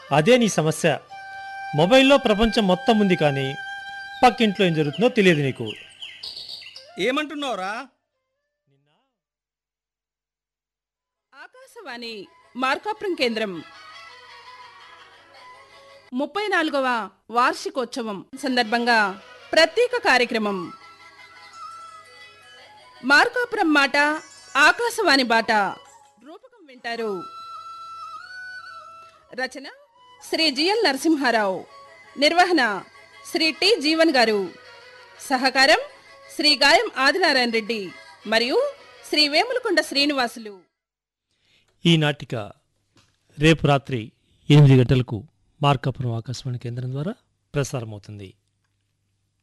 అదే నీ సమస్య మొబైల్లో ప్రపంచం మొత్తం ఉంది కానీ పక్కింట్లో ఏం జరుగుతుందో తెలియదు నీకు ఏమంటున్నావురా ఆకాశవాణి మార్కాపురం కేంద్రం ముప్పై నాలుగవ వార్షికోత్సవం సందర్భంగా ప్రత్యేక కార్యక్రమం మార్కాపురం మాట ఆకాశవాణి బాట రూపకం వింటారు రచన శ్రీ జిఎల్ నరసింహారావు నిర్వహణ శ్రీ టి జీవన్ గారు సహకారం శ్రీ గాయం ఆదినారాయణ రెడ్డి మరియు శ్రీ వేములకొండ శ్రీనివాసులు ఈ నాటిక రేపు రాత్రి ఎనిమిది గంటలకు మార్కాపురం ఆకాశవాణి కేంద్రం ద్వారా ప్రసారమవుతుంది